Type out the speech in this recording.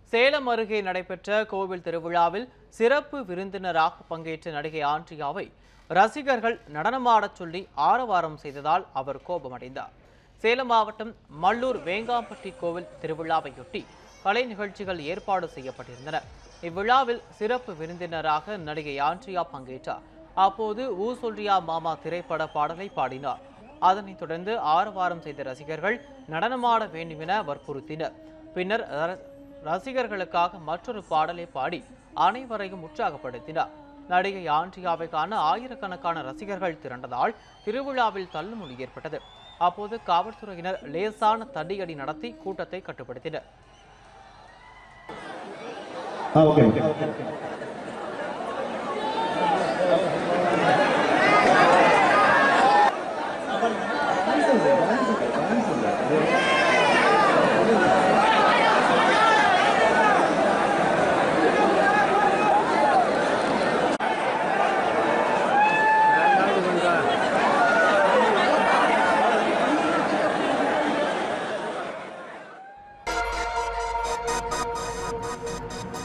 சேலம் அருகே நடைபெற்ற கோவில் திருவிழாவில் சிறப்பு விருந்தினராக பங்கேற்ற நடிகை ஆண்ட்ரியாவை ரசிகர்கள் நடனமாடச் சொல்லி ஆரவாரம் செய்ததால் அவர் கோபமடைந்தார் சேலம் மாவட்டம் மல்லூர் வேங்காம்பட்டி கோவில் திருவிழாவையொட்டி கலை நிகழ்ச்சிகள் ஏற்பாடு செய்யப்பட்டிருந்தன இவ்விழாவில் சிறப்பு விருந்தினராக நடிகை ஆண்ட்ரியா பங்கேற்றார் அப்போது ஊ சொல்றியா மாமா திரைப்பட பாடலை பாடினார் அதனைத் தொடர்ந்து ஆரவாரம் செய்த ரசிகர்கள் நடனமாட வேண்டுமென வற்புறுத்தினர் பின்னர் ர- ரசிகர்களுக்காக மற்றொரு பாடலை பாடி அனைவரையும் உற்சாகப்படுத்தினார் நடிகை ஆண்ட்ரியாவை காண ஆயிரக்கணக்கான ரசிகர்கள் திரண்டதால் திருவிழாவில் தள்ளுமுடி ஏற்பட்டது அப்போது காவல்துறையினர் லேசான தடியடி நடத்தி கூட்டத்தை கட்டுப்படுத்தினர் ஆ ஓகே ஓகே